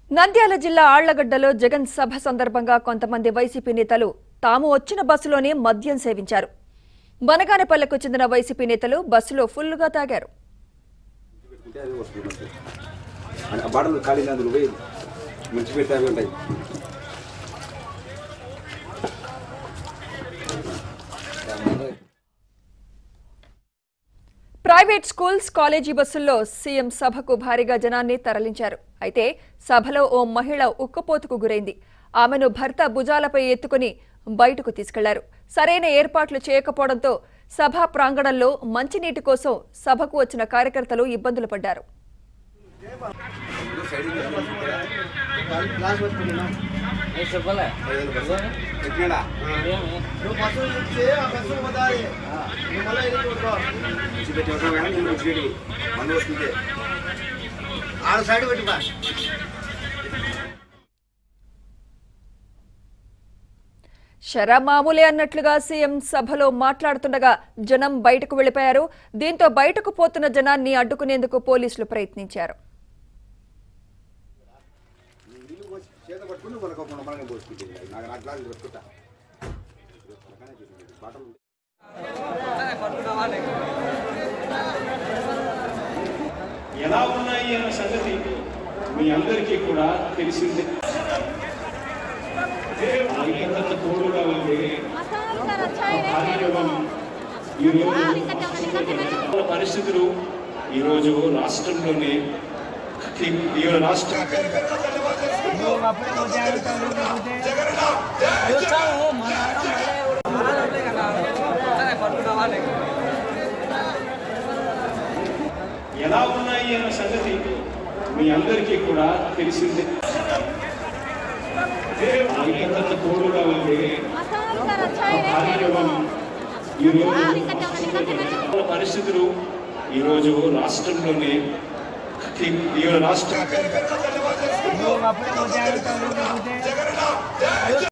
నంద్యాల జిల్లా ఆళ్లగడ్డలో జగన్ సభ సందర్భంగా కొంతమంది వైసీపీ నేతలు తాము వచ్చిన బస్సులోనే మద్యం సేవించారు బనగానపల్లెకు చెందిన వైసీపీ నేతలు బస్సులో ఫుల్లుగా తాగారు పెట్టుకుంటే అది వస్తుంది మనకి అంటే ఆ బాటలు ఖాళీ అందులో పోయి మంచి పెట్టి అవి ఉంటాయి ప్రైవేట్ స్కూల్స్ కాలేజీ బస్సుల్లో సీఎం సభకు భారీగా జనాన్ని తరలించారు అయితే సభలో ఓ మహిళ ఉక్కపోతుకు గురైంది ఆమెను భర్త భుజాలపై ఎత్తుకుని బయటకు తీసుకెళ్లారు సరైన ఏర్పాట్లు చేయకపోవడంతో సభా ప్రాంగణంలో మంచినీటి కోసం సభకు వచ్చిన కార్యకర్తలు ఇబ్బందులు పడ్డారు ఎక్కినాడా? నువ్వు బస్సు ఇచ్చి ఆ బస్సు పోతాది నువ్వు మళ్ళీ ఇది కొట్టుకో. మంచి పెట్టి వస్తాం కానీ నేను మంచి పెట్టి మందు వస్తుంటే ఆడ సైడ్ పెట్టుకో షరా మామూలే అన్నట్లుగా సీఎం సభలో మాట్లాడుతుండగా జనం బయటకు వెళ్లిపోయారు దీంతో బయటకు పోతున్న జనాన్ని అడ్డుకునేందుకు పోలీసులు ప్రయత్నించారు నీళ్ళు పోసి చేత పట్టుకుని మనకు మనమే పోసుకుంటే నాకు నాకు గ్లాసులు పెట్టుకుంటా బాటలు ఎలా ఉన్నాయి అన్న సంగతి మీ అందరికీ కూడా తెలిసిందే ఐక్యత తోడుగా ఉంది కార్యక్రమం ఈరోజు పరిస్థితులు ఈరోజు రాష్ట్రంలోనే ఈ రాష్ట్ర ఎలా ఉన్నాయి అన్న సంగతి మీ అందరికీ కూడా తెలిసిందే ఐక్యత తోడుగా ఉంది కార్యక్రమం ఈరోజు పరిస్థితులు ఈరోజు రాష్ట్రంలోనే ఈ రాష్ట్ర